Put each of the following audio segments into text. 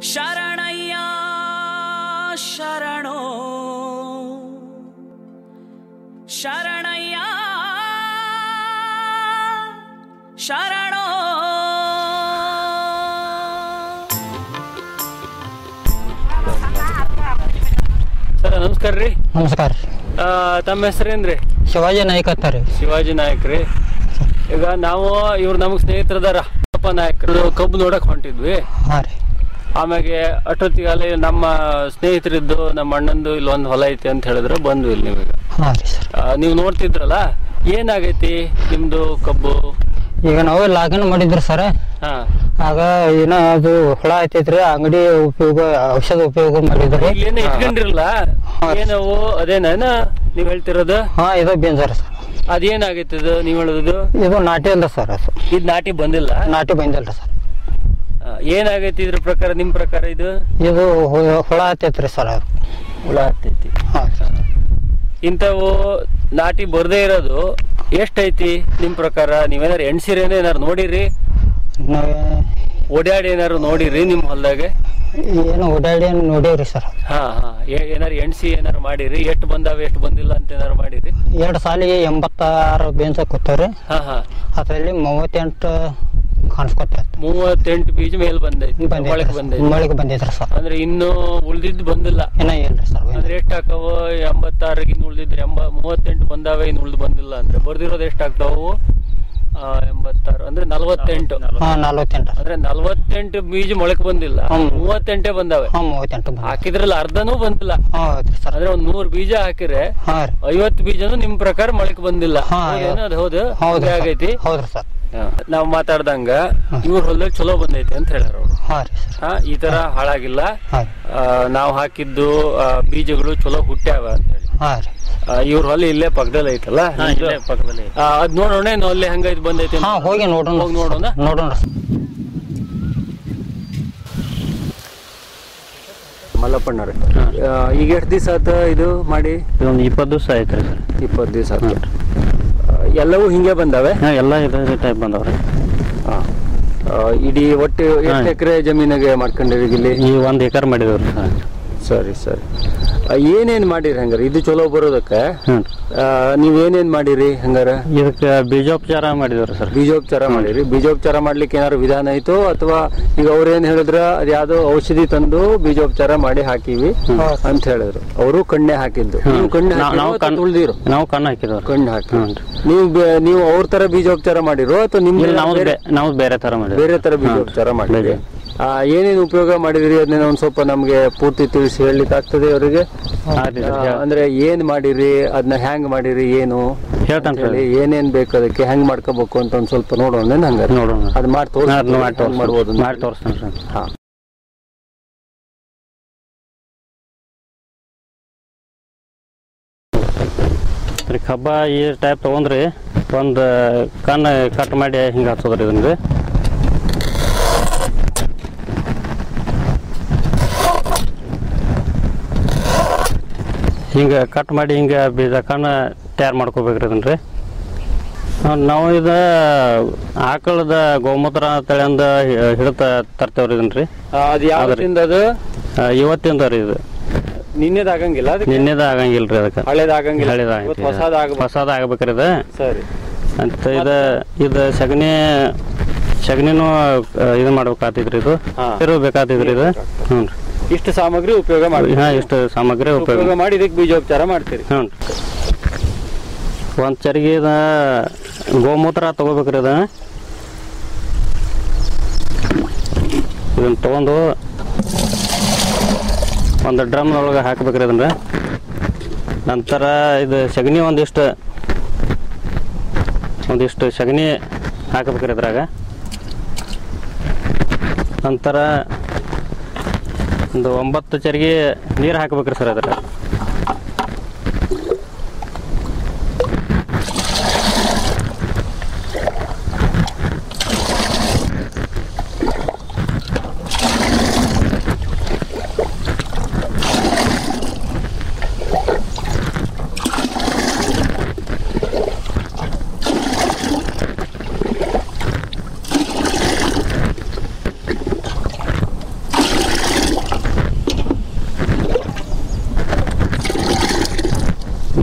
ಶರಣಯ್ಯ ಶರಣೋ ಶರಣಯ್ಯ ಶರಣೋ ಸರ್ ನಮಸ್ಕಾರ ರೀ ನಮಸ್ಕಾರ ಆ, ತಮ್ಮ ಹೆಸರೇನ್ರಿ ಶಿವಾಜಿ ನಾಯ್ಕ ಅಂತಾರೆ ಶಿವಾಜಿ ನಾಯಕ್ ರೀ ಈಗ ನಾವು ಇವ್ರು ನಮಗ್ ಸ್ನೇಹಿತರದಾರ ಅಪ್ಪ ನಾಯಕರು ಕಬ್ಬು ನೋಡಕ್ ಹೊಂಟಿದ್ವಿ ಹಾಂ ರೀ ಆಮ್ಯಾಗೆ ಅಷ್ಟೊತ್ತಿಗಾಲೆ ನಮ್ಮ ಸ್ನೇಹಿತರಿದ್ದು ನಮ್ಮ ಅಣ್ಣಂದು ಇಲ್ಲೊಂದು ಹೊಲ ಐತಿ ಅಂತ ಹೇಳಿದ್ರೆ ಬಂದ್ವಿ ಇಲ್ಲಿ ನೀವೀಗ ಹಾಂ ರೀ ಸರ್ ಆ, ನೀವು ನೋಡ್ತಿದ್ರಲ್ಲ ಏನಾಗೈತಿ ನಿಮ್ದು ಕಬ್ಬು ಈಗ ನಾವು ಲಾಗಿನ್ ಮಾಡಿದ್ರಿ ಸರ್ ಹಾ ಆಗ ಏನೋ ಅದು ಹುಳ ಆಯ್ತೈತ್ರಿ ಅಂಗಡಿ ಉಪಯೋಗ ಔಷಧ ಉಪಯೋಗ ಮಾಡಿದ್ರಿ ಇಲ್ಲೇನ ಇಟ್ಕೊಂಡಿರಲ್ಲ ಹಾ. ಏನವು ಅದೇನ ನೀವ್ ಹೇಳ್ತಿರೋದು ಹಾಂ ಇದು ಬೇಂಜಾರ ಸರ್ ಅದೇನಾಗೈತಿ ಇದು ನೀವ್ ಹೇಳೋದು ಇದು ನಾಟಿ ಅಲ್ಲ ಸರ್ ಅದು ಇದ್ ನಾಟಿ ಬಂದಿಲ್ಲ ನಾಟಿ ಬಂದಿಲ್ರಿ ಸರ್ ಆ, ಏನಾಗೈತಿ ಇದ್ರ ಪ್ರಕಾರ ನಿಮ್ ಪ್ರಕಾರ ಇದು ಇದು ಹು- ಹುಳ ಆಯ್ತೈತ್ರಿ ಸರ್ ಅದು ಹುಳ ಹತ್ತೈತಿ ಹಾಂ ಸರ್ ಇಂಥವು ನಾಟಿ ಬರ್ದೇ ಇರೋದು ಎಷ್ಟೈತಿ ನಿಮ್ ಪ್ರಕಾರ ನೀವೇನಾರು ಎಣ್ಸಿರೇನ ಏನಾರು ನೋಡಿರಿ ನಾವೇ ಓಡಾಡಿ ಏನಾರು ನೋಡಿರಿ ನಿಮ್ ಹೊಲ್ದಾಗೆ ಏನು ಓಡಾಡಿ ನೋಡೇವ್ರಿ ಸರ್ ಹಾ ಹಾ ಏ- ಏನಾರು ಎಣ್ಸಿ ಏನಾರು ಮಾಡಿರಿ ಎಷ್ಟು ಬಂದಾವೆ ಎಷ್ಟು ಬಂದಿಲ್ಲ ಅಂತ ಏನಾರು ಮಾಡಿರಿ ಎರಡು ಸಾಲಿಗೆ ಎಂಬತ್ತಾರು ಬೇಂಜ ಕೂತವ್ರಿ ಹಾ ಹಾ ಅದರಲ್ಲಿ ಮೂವತ್ತೆಂಟು ಕಾಣಿಸ್ಕೊತೈತಿ ಮೂವತ್ತೆಂಟು ಬೀಜ ಮೇಲ್ ಬಂದೈತಿ ಒಳಗೆ ಬಂದೈತಿ ಮೊಳಗೆ ಬಂದಿದ್ರಿ ಸರ್ ಅಂದ್ರೆ ಇನ್ನು ಉಳ್ದಿದ್ದು ಬಂದಿಲ್ಲ ಏನೋ ಇಲ್ರಿ ಸರ್ ಅಂದ್ರೆ ಎಷ್ಟು ಹಾಕವ ಎಂಬತ್ತಾರಿಗೆ ಇನ್ನು ಉಳ್ದಿದ್ರೆ ಎಂಬ ಮೂವತ್ತೆಂಟು ಬಂದಾವೆ ಇನ್ನು ಉಳ್ದು ಬಂದಿಲ್ಲ ಅಂದ್ರೆ ಬರ್ದಿರೋದು ಎಷ್ಟು ಆಗ್ತಾವು ಆ, ಎಂಬತ್ತಾರು ಅಂದ್ರೆ ನಲವತ್ತೆಂಟು ಹಾಂ ನಲ್ವತ್ತೆಂಟು ಅಂದ್ರೆ ನಲವತ್ತೆಂಟು ಬೀಜ ಮೊಳಕೆ ಬಂದಿಲ್ಲ ಹ್ಮ್. ಮೂವತ್ತೆಂಟೇ ಬಂದಾವೆ ಹಾಂ ಮೂವತ್ತೆಂಟು ಬಂದ ಹಾಕಿದ್ರಲ್ಲ ಅರ್ಧನೂ ಬಂದಿಲ್ಲ ಹಾಂ ಹೌದ್ರಿ ಸರ್ ಅಂದ್ರೆ ಒಂದ್ ನೂರ್ ಬೀಜ ಹಾಕಿದ್ರೆ ಹಾಂ ರೀ ಐವತ್ತು ಬೀಜನು ನಿಮ್ ಪ್ರಕಾರ ಮೊಳಕೆ ಬಂದಿಲ್ಲ ಹಾ, ಹೌದೇನು ಅದು ಹೌದು ಹೌದು ಹಂಗೆ ಆಗೈತಿ ಹೌದ್ರಿ ಸರ್ ನಾವ್ ಮಾತಾಡ್ದಂಗ ಇವ್ರ ಹೊಲದಾಗ ಚಲೋ ಬಂದೈತಿ ಅಂತ ಹೇಳ್ಯಾರ ಅವ್ರು ಹಾಂ ರೀ ಸರ್ ಹಾ ಈ ತರ ಹಾಳಾಗಿಲ್ಲ ಹಾಂ ಆ, ನಾವ್ ಹಾಕಿದ್ದು ಆ, ಬೀಜಗಳು ಚಲೋ ಹುಟ್ಟ್ಯಾವ ಅಂತ ಹೇಳಿ ಹಾಂ ರೀ ಆ, ಇವ್ರ ಹೊಲ ಇಲ್ಲೇ ಪಕ್ಕದಲ್ಲಿ ಐತಲ್ಲ ಪಕ್ಕದಲ್ಲಿ ಆ, ಅದ್ ನೋಡೋಣ ಏನು ಅಲ್ಲಿ ಹಂಗೈತ್ ಬಂದೈತಿ ಅಂತ? ಹಾಂ ಹೋಗಿ ನೋಡೋಣ ಹೋಗಿ ನೋಡೋಣ ನೋಡೋಣ ಮಲ್ಲಪ್ಪಣ್ಣವ್ರೆ ಈಗ ಎಷ್ಟು ದಿವಸ ಆತ ಇದು ಮಾಡಿ ಇದೊಂದು ಇಪ್ಪತ್ತು ದಿವಸ ಐತ್ರಿ ಸರ್ ಇಪ್ಪತ್ತು ದಿವಸ ಆತ ಆ, ಎಲ್ಲವೂ ಹಿಂಗೆ ಬಂದಾವೆ ಹಾಂ ಎಲ್ಲ ಇದೇ ಟೈಪ್ ಬಂದವ್ರಿ ಆ, ಆ, ಇಡೀ ಒಟ್ಟು ಎಷ್ಟು ಹಾ. ಎಕರೆ ಜಮೀನಿಗೆ ಮಾಡ್ಕೊಂಡಿರಿ ಇಲ್ಲಿ ಈ ಒಂದು ಎಕರ್ ಮಾಡಿದವ್ರಿ ಸರ್ ಸರಿ ಸರಿ ಆ, ಏನೇನ್ ಮಾಡಿರಿ ಹಂಗಾರ ಇದು ಚಲೋ ಬರೋದಕ್ಕೆ ಹ್ಞೂ ಆ, ನೀವ್ ಏನೇನ್ ಮಾಡಿರಿ ಹಂಗಾರ ಇದಕ್ಕೆ ಬೀಜೋಪಚಾರ ಮಾಡಿದವ್ರಿ ಸರ್ ಬೀಜೋಪಚಾರ ಮಾಡಿರಿ ಬೀಜೋಪಚಾರ ಮಾಡ್ಲಿಕ್ಕೆ ಏನಾದ್ರು ವಿಧಾನ ಐತು ಅಥವಾ ಈಗ ಅವ್ರೇನ್ ಹೇಳಿದ್ರ ಅದ್ ಯಾವ್ದೋ ಔಷಧಿ ತಂದು ಬೀಜೋಪಚಾರ ಮಾಡಿ ಹಾಕಿವಿ ಅಂತ ಹೇಳಿದ್ರು ಅವರು ಕಣ್ಣೆ ಹಾಕಿದ್ದು ನೀವು ಕಣ್ಣೆ ನಾವು- ನಾವು ಕಣ್ ತುಳ್ದಿರು ನಾವು ಕಣ್ಣು ಹಾಕಿದವ್ರಿ ಕಣ್ಣು ಹಾಕಿ ಹ್ಞೂ ನೀವು ಬೆ- ನೀವು ಅವ್ರ ತರ ಬೀಜೋಪಚಾರ ಮಾಡಿರೋ ಅಥವಾ ನಿಮ್ದು ಇಲ್ಲಿ ನಾವು ಬೇರೆ- ನಾವು ಬೇರೆ ಥರ ಮಾಡಿದ್ವಿ ಬೇರೆ ತರ ಬೀಜೋಪಚಾರ ಮಾಡಿದ್ರಿ ಬೇರೆ. ಆ, ಏನೇನು ಉಪಯೋಗ ಮಾಡಿದ್ರಿ ಅದನ್ನ ಒಂದ್ ಸ್ವಲ್ಪ ನಮ್ಗೆ ಪೂರ್ತಿ ತಿಳಿಸಿ ಹೇಳಲಿಕ್ಕೆ ಆಗ್ತದೆ ಅವರಿಗೆ ಆಯ್ತು ಸರ್ ಅಂದ್ರೆ ಏನ್ ಮಾಡಿರಿ ಅದನ್ನ ಹ್ಯಾಂಗ್ ಮಾಡಿರಿ ಏನು ಹೇಳ್ತಾನೆ ಅಂತ ಹೇಳಿ ಏನೇನ್ ಬೇಕು ಅದಕ್ಕೆ ಹೆಂಗ್ ಮಾಡ್ಕೋಬೇಕು ಅಂತ ಒಂದ್ ಸ್ವಲ್ಪ ನೋಡೋಣ ಹಂಗ ನೋಡೋಣ ಅದ್ ಮಾಡಿ ತೋರ್ಸಿ ಅದನ್ನ ಮಾಡಿ ಹೆಂಗ್ ಮಾಡ್ಬೋದು ತೋರಿಸ್ತೀನಿ ಅಂತ. ಮಾಡಿ ತೋರಿಸ್ತಾನೆ ಸರ್ ಹಾ ರೀ ಕಬ್ಬ ಈ ಟೈಪ್ ತೊಗೊಂಡ್ರಿ ಒಂದು ಕಣ್ಣು ಕಟ್ ಮಾಡಿ ಹಿಂಗೆ ಹಚ್ಚೋದ್ರಿ ಇದನ್ನ ರೀ ಹಿಂಗೆ ಕಟ್ ಮಾಡಿ ಹಿಂಗೆ ಬೀಜ ಕಣ್ಣು ತಯಾರು ಮಾಡ್ಕೋಬೇಕ್ರಿ ಇದನ್ನ ರೀ ನಾವು ಇದು ಆಕಳದ ಗೋಮೂತ್ರ ತಳಿಯಿಂದ ಹಿಡಿತ ತರ್ತೇವ್ರಿ ಇದನ್ನ ರೀ ಆ, ಅದ್ ಯಾವ್ದ್ರಿಂದ ಅದು ಇವತ್ತಿಂದ ರೀ ಇದು ನಿನ್ನೆದ್ ಆಗಂಗಿಲ್ಲ ಅದಕ್ಕೆ ನಿನ್ನೆದ ಆಗಂಗಿಲ್ರಿ ಅದಕ್ಕೆ ಹಳೇದ್ ಆಗಂಗಿಲ್ಲ ಹಳೇದ ಇವತ್ತು ಹೊಸಾದ್ ಆಗಬೇಕು ಹೊಸದ ಆಗ್ಬೇಕ್ರಿ ಇದು ಸರಿ ಅಂತ ಇದು ಇದು ಸಗಣಿ ಸಗಣಿನೂ ಇದು ಮಾಡ್ಬೇಕಾಗ್ತೈತ್ರಿ ಇದು ಹಾ. ನೀರು ಬೇಕಾಗ್ತೈತ್ರಿ ಇದು ಹ್ಞೂ ಇಷ್ಟು ಸಾಮಗ್ರಿ ಉಪಯೋಗ ರೀ ಮಾಡಿ ಹಾಂ ಇಷ್ಟು ಸಾಮಗ್ರಿ ಉಪಯೋಗ ಉಪಯೋಗ ಮಾಡಿ ಇದಕ್ಕೆ ಬೀಜೋಪಚಾರ ಮಾಡ್ತೀರಿ ಹ್ಞೂ ಒಂದು ಚರಿಗೆ ಇದು ಗೋಮೂತ್ರ ತಗೋಬೇಕ್ರಿ ಇದು ಇದನ್ನ ತೊಗೊಂಡು ಒಂದು ಡ್ರಮ್ನೊಳಗೆ ಹಾಕ್ಬೇಕ್ರಿ ಇದನ್ನ ನಂತರ ಇದು ಸಗಣಿ ಒಂದಿಷ್ಟು ಒಂದಿಷ್ಟು ಸಗಣಿ ಹಾಕ್ಬೇಕ್ರಿ ಇದ್ರಾಗ ನಂತರ ಒಂದು ಒಂಬತ್ತು ಚರಿಗೆ ನೀರು ಹಾಕ್ಬೇಕ್ರಿ ಸರ್ ಅದ್ರಾಗ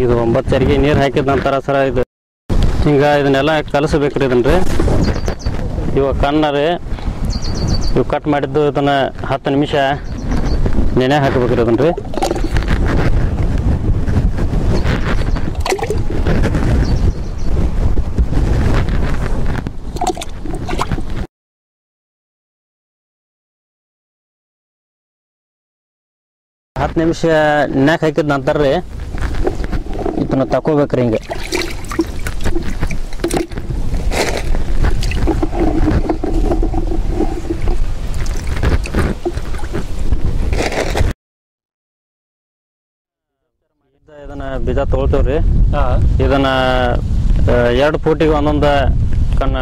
ಇದು ಒಂಬತ್ತು ಚರಿಗೆ ನೀರು ಹಾಕಿದ ನಂತರ ಸರ ಇದು ಈಗ ಇದನ್ನೆಲ್ಲ ಕಲಸಬೇಕ್ರಿ ಇದನ್ನ ರೀ ಇವಾಗ ಕಣ್ಣರಿ ಇವು ಕಟ್ ಮಾಡಿದ್ದು ಇದನ್ನ ಹತ್ತು ನಿಮಿಷ ನೆನೆ ಹಾಕಬೇಕ್ರಿ ಇದನ್ನ ರೀ ಹತ್ತು ನಿಮಿಷ ನೆನೆಕ್ ಹಾಕಿದ ನಂತರ ರೀ ಇದನ್ನ ತಕೋಬೇಕ್ರಿ ಹಿಂಗೆ ಇದ್ದ ಇದನ್ನ ಬೀಜ ತೊಳ್ತೇವ್ರಿ ಹಾ ಇದನ್ನ ಎರಡು ಫೂಟಿಗೆ ಒಂದೊಂದು ಕಣ್ಣ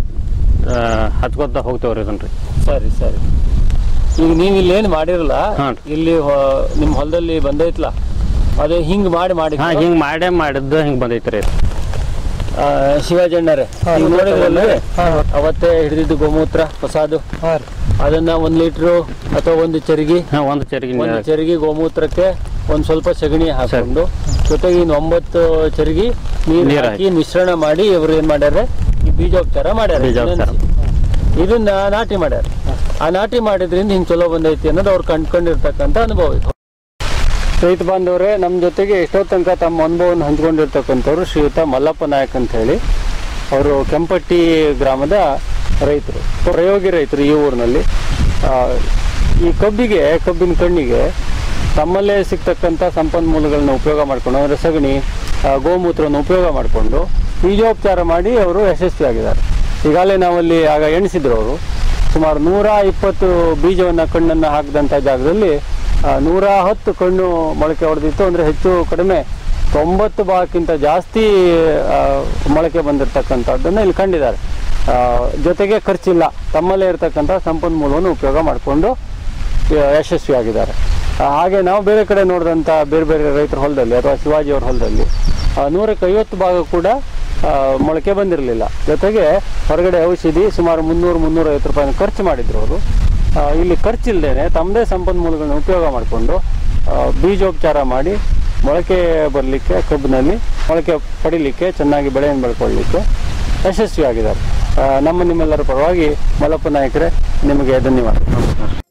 ಹಚ್ಕೊತ ಹೋಗ್ತೇವ್ರಿ ಇದನ್ನ ರೀ ಸರಿ ಸರಿ ಈಗ ನೀವ್ ಇಲ್ಲಿ ಏನ್ ಮಾಡಿರಲ್ಲ ಹಾಂ. ಇಲ್ಲಿ ಹೊ- ನಿಮ್ ಹೊಲದಲ್ಲಿ ಬಂದೈತ್ಲ ಅದು ಹಿಂಗ್ ಮಾಡಿ ಮಾಡಿ ಹಾ ಹಿಂಗ್ ಮಾಡೇ ಮಾಡಿದ್ದು ಹಿಂಗ್ ಬಂದೈತ್ರಿ ಇದು. ಆ, ಶಿವಾಜಿ ಅಣ್ಣರೇ ಈಗ ನೋಡಿದ್ರಲ್ಲ ಅವತ್ತೇ ಹಿಡಿದಿದ್ದು ಗೋಮೂತ್ರ ಹೊಸಾದು ಹಾಂ ರೀ ಅದನ್ನ ಒಂದ್ ಲೀಟ್ರು ಅಥವಾ ಒಂದು ಚರಿಗೆ ಹಾ ಒಂದು ಚರಿಗೆ ಒಂದು ಚರಿಗೆ ಗೋಮೂತ್ರಕ್ಕೆ ಒಂದ್ ಸ್ವಲ್ಪ ಸಗಣಿ ಹಾಕೊಂಡು ಜೊತೆಗೆ ಇನ್ನು ಒಂಬತ್ತು ಚರಿಗೆ ನೀರು ನೀರ್ ಹಾಕಿ ಮಿಶ್ರಣ ಮಾಡಿ ಇವ್ರು ಏನ್ ಮಾಡ್ಯಾರ ಈ ಬೀಜೋಪಚಾರ ಮಾಡ್ಯಾರ ಬೀಜೋಪಚಾರ. ನೆನ್ಸಿ. ಇದನ್ನ ನಾಟಿ ಮಾಡ್ಯಾರ ಆ ನಾಟಿ ಮಾಡಿದ್ರಿಂದ ಹಿಂಗ್ ಚಲೋ ಬಂದೈತಿ ಅನ್ನೋದು ಅವ್ರು ಕಂಡ್ಕೊಂಡಿರ್ತಕ್ಕಂಥ ಅನುಭವ ಇದು ರೈತ ಬಾಂಧವರೇ ನಮ್ಮ ಜೊತೆಗೆ ಎಷ್ಟೋ ತನಕ ತಮ್ಮ ಅನುಭವವನ್ನು ಹಂಚ್ಕೊಂಡಿರ್ತಕ್ಕಂಥವ್ರು ಶ್ರೀಯುತ ಮಲ್ಲಪ್ಪ ನಾಯಕ್ ಅಂತ ಹೇಳಿ ಅವರು ಕೆಂಪಟ್ಟಿ ಗ್ರಾಮದ ರೈತರು ಪ್ರಯೋಗಿ ರೈತರು ಈ ಊರಿನಲ್ಲಿ ಆ, ಈ ಕಬ್ಬಿಗೆ ಕಬ್ಬಿನ ಕಣ್ಣಿಗೆ ತಮ್ಮಲ್ಲೇ ಸಿಗ್ತಕ್ಕಂಥ ಸಂಪನ್ಮೂಲಗಳನ್ನ ಉಪಯೋಗ ಮಾಡಿಕೊಂಡು ಅಂದರೆ ಸಗಣಿ ಆ, ಗೋಮೂತ್ರವನ್ನು ಉಪಯೋಗ ಮಾಡಿಕೊಂಡು ಬೀಜೋಪಚಾರ ಮಾಡಿ ಅವರು ಯಶಸ್ವಿಯಾಗಿದ್ದಾರೆ ಈಗಾಗಲೇ ನಾವಲ್ಲಿ ಆಗ ಎಣಿಸಿದ್ರು ಅವರು ಸುಮಾರು ನೂರ ಇಪ್ಪತ್ತು ಬೀಜವನ್ನು ಕಣ್ಣನ್ನು ಹಾಕಿದಂಥ ಜಾಗದಲ್ಲಿ ಆ, ನೂರ ಹತ್ತು ಕಣ್ಣು ಮೊಳಕೆ ಹೊಡೆದಿತ್ತು ಅಂದರೆ ಹೆಚ್ಚು ಕಡಿಮೆ ತೊಂಬತ್ತು ಭಾಗಕ್ಕಿಂತ ಜಾಸ್ತಿ ಆ, ಮೊಳಕೆ ಬಂದಿರತಕ್ಕಂಥದ್ದನ್ನು ಇಲ್ಲಿ ಕಂಡಿದ್ದಾರೆ ಆ, ಜೊತೆಗೆ ಖರ್ಚಿಲ್ಲ ತಮ್ಮಲ್ಲೇ ಇರತಕ್ಕಂಥ ಸಂಪನ್ಮೂಲವನ್ನು ಉಪಯೋಗ ಮಾಡಿಕೊಂಡು ಯಶಸ್ವಿಯಾಗಿದ್ದಾರೆ ಆ, ಹಾಗೆ ನಾವು ಬೇರೆ ಕಡೆ ನೋಡಿದಂಥ ಬೇರೆ ಬೇರೆ ರೈತರ ಹೊಲದಲ್ಲಿ ಅಥವಾ ಶಿವಾಜಿ ಅವ್ರ ಹೊಲದಲ್ಲಿ ಆ, ನೂರಕ್ಕೆ ಐವತ್ತು ಭಾಗ ಕೂಡ ಆ, ಮೊಳಕೆ ಬಂದಿರಲಿಲ್ಲ ಜೊತೆಗೆ ಹೊರಗಡೆ ಔಷಧಿ ಸುಮಾರು ಮುನ್ನೂರು ಮುನ್ನೂರೈವತ್ತು ರೂಪಾಯಿನ ಖರ್ಚು ಮಾಡಿದ್ರು ಅವರು ಆ, ಇಲ್ಲಿ ಖರ್ಚಿಲ್ದೇನೆ ತಮ್ಮದೇ ಸಂಪನ್ಮೂಲಗಳನ್ನ ಉಪಯೋಗ ಮಾಡಿಕೊಂಡು ಬೀಜೋಪಚಾರ ಮಾಡಿ ಮೊಳಕೆ ಬರಲಿಕ್ಕೆ ಕಬ್ಬಿನಲ್ಲಿ ಮೊಳಕೆ ಪಡಿಲಿಕ್ಕೆ ಚೆನ್ನಾಗಿ ಬೆಳೆಯನ್ನು ಬೆಳ್ಕೊಳ್ಳಿಕ್ಕೆ ಯಶಸ್ವಿಯಾಗಿದ್ದಾರೆ ಆ, ನಮ್ಮ ನಿಮ್ಮೆಲ್ಲರ ಪರವಾಗಿ ಮಲ್ಲಪ್ಪ ನಾಯಕರೇ ನಿಮಗೆ ಧನ್ಯವಾದ